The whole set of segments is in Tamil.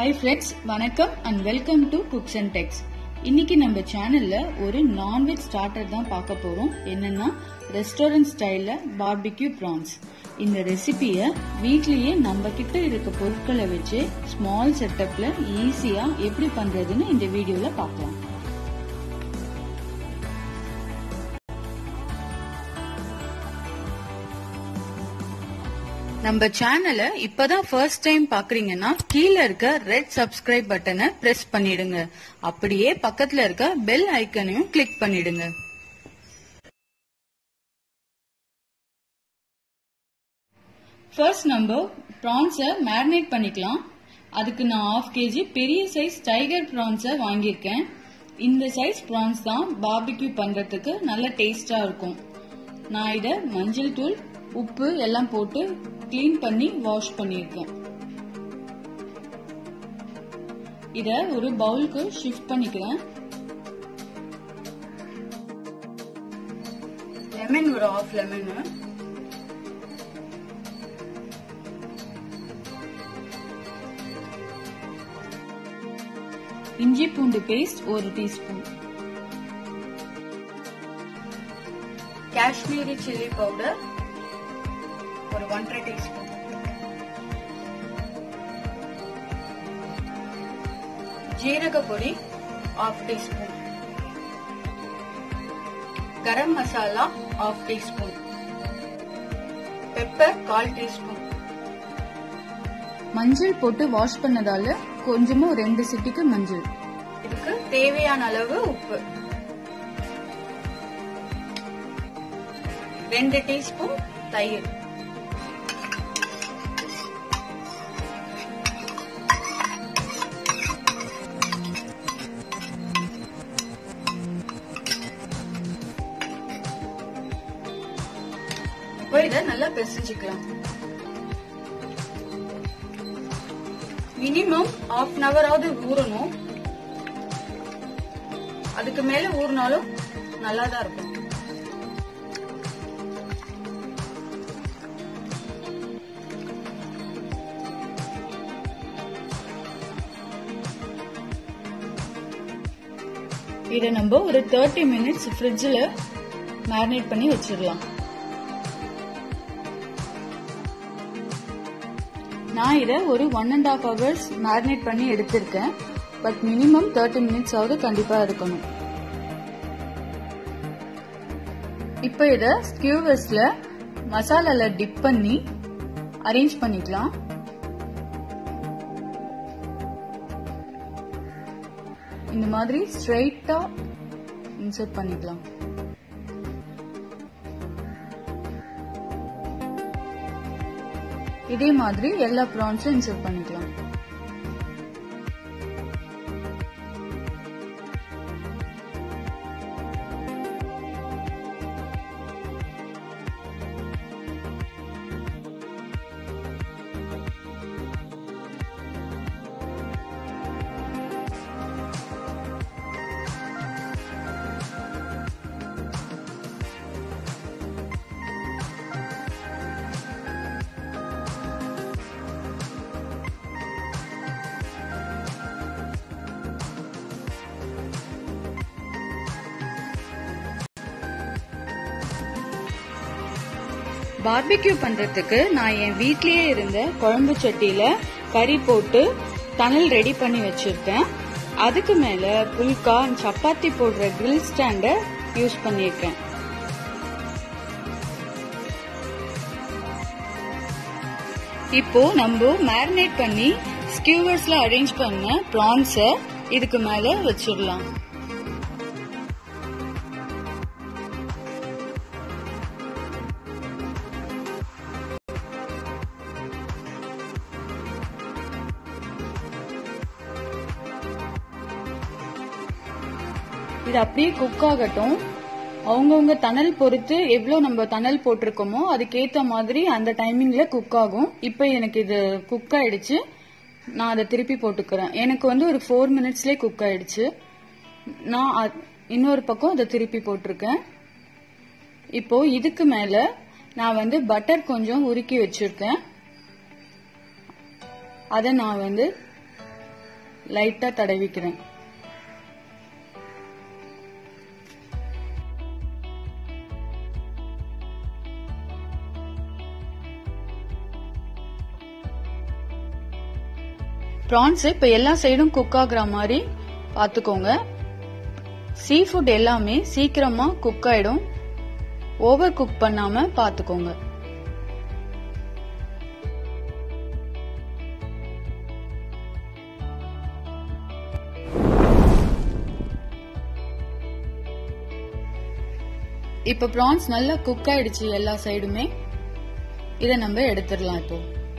ஹாய் ஃப்ரெண்ட்ஸ் வணக்கம் and welcome to cooks and techs இன்னைக்கு நம்ம சேனல்ல ஒரு நான்வெஜ் ஸ்டார்டர் தான் பார்க்க போறோம் என்னன்னா ரெஸ்டாரண்ட் ஸ்டைல்ல பார்பிக்யூ ப்ரான்ஸ் இந்த ரெசிபிய வீட்லயே நம்ம கிட்ட இருக்க பொருட்களை வச்சு ஸ்மால் செட்டப்ல ஈஸியா எப்படி பண்றதுன்னு இந்த வீடியோல பார்க்கலாம் நம்ம சேனலை இப்பதான் ஃபர்ஸ்ட் டைம் பாக்குறீங்கன்னா கீழ இருக்க ரெட் சப்ஸ்கிரைப் பட்டனை பிரஸ் பண்ணிடுங்க அப்படியே பக்கத்துல இருக்க பெல் ஐக்கனையும் கிளிக் பண்ணிடுங்க ஃபர்ஸ்ட் நம்ம ப்ரான்ஸை மேரினேட் பண்ணிக்கலாம் அதுக்கு நான் ஆஃப் கேஜி பெரிய சைஸ் டைகர் ப்ரான்ஸை வாங்கியிருக்கேன் இந்த சைஸ் ப்ரான்ஸ் தான் பார்பிக்யூ பண்றதுக்கு நல்ல டேஸ்டா இருக்கும் நான் இதை மஞ்சள் தூள் உப்பு எல்லாம் போட்டு கிளீன் பண்ணி வாஷ் பண்ணியிருக்கேன் இத ஒரு பவுலுக்கு ஷிஃப்ட் பண்ணிக்கிறேன் லெமன் ஒரு ஆஃப் லெமன் இஞ்சி பூண்டு பேஸ்ட் ஒரு டீஸ்பூன் காஷ்மீரி சில்லி பவுடர் ஒரு ஒன்றரை டீஸ்பூன் ஜீரக பொடி half teaspoon garam masala half teaspoon pepper கால் டீஸ்பூன் மஞ்சள் போட்டு வாஷ் பண்ணதால கொஞ்சமா ரெண்டு சிட்டிக்கு மஞ்சள் இதுக்கு தேவையான அளவு உப்பு ரெண்டு டீஸ்பூன் தயிர் இப்போ இதை நல்லா பிசைஞ்சுக்கலாம் மினிமம் ஆஃப் அன் ஹவராவது ஊறணும் அதுக்கு மேல ஊறினாலும் நல்லா தான் இருக்கும் இதை நம்ம ஒரு தேர்ட்டி மினிட்ஸ் ஃப்ரிட்ஜில் மேரினேட் பண்ணி வச்சிடலாம் நான் இதை ஒரு one and half hours marinate பண்ணி எடுத்திருக்கேன் பட் மினிமம் தேர்ட்டி மினிட்ஸ் ஆகுது கண்டிப்பா இருக்கணும் இப்போ இதை ஸ்கியூவர்ஸ்ல மசாலால டிப் பண்ணி அரேஞ்ச் பண்ணிக்கலாம் இந்த மாதிரி ஸ்ட்ரைட்டா இன்சர்ட் பண்ணிக்கலாம் இதே மாதிரி எல்லா ப்ரான்ஸும் இன்சர்ட் பண்ணிக்கலாம் பார்பிக்யூ பண்றதுக்கு நான் என் வீட்லயே இருந்த குழம்பு சட்டியில கறி போட்டு தணல் ரெடி பண்ணி வச்சிருக்கேன் அதுக்கு மேல புல்கா சப்பாத்தி போடுற கிரில் ஸ்டாண்ட யூஸ் பண்ணியிருக்கேன் இப்போ நம்ம மேரினேட் பண்ணி ஸ்கியூவர்ஸ்ல அரேஞ்ச் பண்ண ப்ரான்ஸ இதுக்கு மேல வச்சிடலாம் இது அப்படியே குக் ஆகட்டும் அவங்கவுங்க தணல் பொறுத்து எவ்வளவு நம்ம தணல் போட்டிருக்கோமோ அதுக்கேத்த மாதிரி அந்த டைமிங்ல குக் ஆகும் இப்ப எனக்கு இது குக் ஆயிடுச்சு நான் அதை திருப்பி போட்டுக்கிறேன் எனக்கு வந்து ஒரு ஃபோர் மினிட்ஸ்லயே குக் ஆயிடுச்சு நான் இன்னொரு பக்கம் அதை திருப்பி போட்டிருக்கேன் இப்போ இதுக்கு மேல நான் வந்து பட்டர் கொஞ்சம் உருக்கி வச்சிருக்கேன் அதை நான் வந்து லைட்டா தடவிக்கிறேன் ப்ரான்ஸ் இப்ப எல்லா சைடும் குக் ஆகுற மாதிரி பாத்துக்கோங்க சீ ஃபுட் எல்லாமே சீக்கிரமா குக் ஆயிடும் ஓவர் குக் பண்ணாம பாத்துக்கோங்க இப்ப ப்ரான்ஸ் நல்லா குக் ஆயிடுச்சு எல்லா சைடுமே இத நம்ம எடுத்துடலாம் இப்போ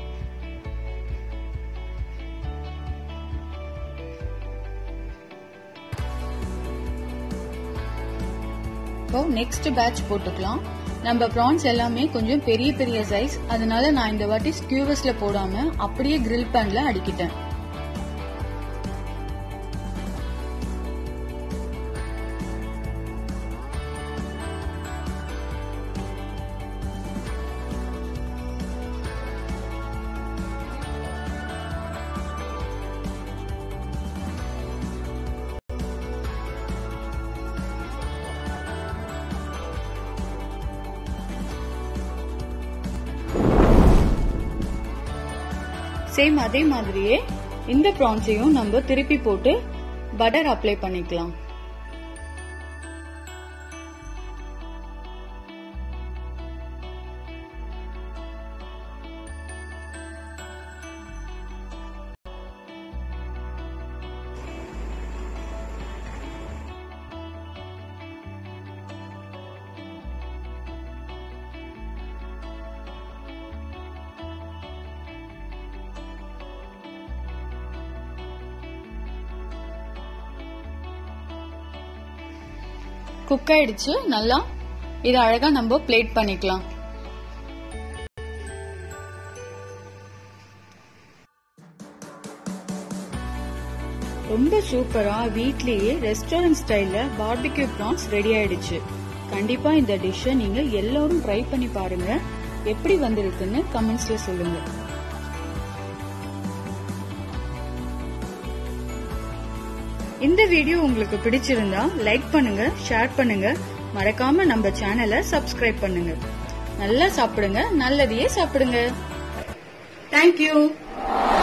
இப்போ நெக்ஸ்ட் பேட்ச் போட்டுக்கலாம் நம்ம ப்ரான்ஸ் எல்லாமே கொஞ்சம் பெரிய பெரிய சைஸ் அதனால நான் இந்த வாட்டி ஸ்கியூவர்ஸ்ல போடாம அப்படியே கிரில் பேன்ல அடிக்கிட்டேன் சேம் அதே மாதிரியே இந்த ப்ரான்ஸையும் நம்ம திருப்பி போட்டு பட்டர் அப்ளை பண்ணிக்கலாம் குக் ஆயிடுச்சு நல்லா இது அழகா நம்ம பிளேட் பண்ணிக்கலாம் ரொம்ப சூப்பரா வீட்லயே ரெஸ்டாரண்ட் ஸ்டைல்ல பார்பிக்யூ ப்ரான்ஸ் ரெடி ஆயிடுச்சு கண்டிப்பா இந்த டிஷ்ஷை நீங்க எல்லாரும் ட்ரை பண்ணி பாருங்க எப்படி வந்திருக்குன்னு கமெண்ட்ஸ்ல சொல்லுங்க இந்த வீடியோ உங்களுக்கு பிடிச்சிருந்தா லைக் பண்ணுங்க ஷேர் பண்ணுங்க மறக்காம நம்ம சேனலை சப்ஸ்கிரைப் பண்ணுங்க நல்லா சாப்பிடுங்க நல்லதையே சாப்பிடுங்க தேங்க்யூ